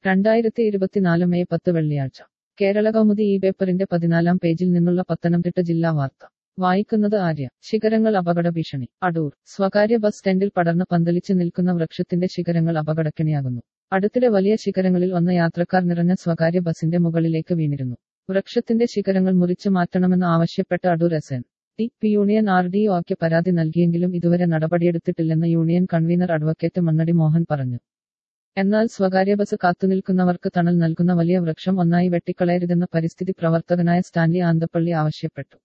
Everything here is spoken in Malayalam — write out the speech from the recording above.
രണ്ടായിരത്തി ഇരുപത്തിനാല് മെയ് പത്ത് വെള്ളിയാഴ്ച കേരള കൗമുദി ഈ പേപ്പറിന്റെ പതിനാലാം പേജിൽ നിന്നുള്ള പത്തനംതിട്ട ജില്ലാ വാർത്ത വായിക്കുന്നത് ആര്യ ശിഖരങ്ങൾ അപകട ഭീഷണി അടൂർ സ്വകാര്യ ബസ് സ്റ്റാൻഡിൽ പടർന്ന് പന്തലിച്ച് നിൽക്കുന്ന വൃക്ഷത്തിന്റെ ശിഖരങ്ങൾ അപകടക്കെണിയാകുന്നു അടുത്തിടെ വലിയ ശിഖരങ്ങളിൽ വന്ന യാത്രക്കാർ നിറഞ്ഞ സ്വകാര്യ ബസിന്റെ മുകളിലേക്ക് വീണിരുന്നു വൃക്ഷത്തിന്റെ ശിഖരങ്ങൾ മുറിച്ചു മാറ്റണമെന്ന് ആവശ്യപ്പെട്ട് Adoor S N T P union R D ഒക്ക് പരാതി നൽകിയെങ്കിലും ഇതുവരെ നടപടിയെടുത്തിട്ടില്ലെന്ന് union convener advocate Mannady Mohan പറഞ്ഞു എന്നാൽ സ്വകാര്യ ബസ് കാത്തുനിൽക്കുന്നവർക്ക് തണൽ നൽകുന്ന വലിയ വൃക്ഷം ഒന്നായി വെട്ടിക്കളയരുതെന്ന് പരിസ്ഥിതി പ്രവർത്തകനായ സ്റ്റാൻലി ആന്തപ്പള്ളി ആവശ്യപ്പെട്ടു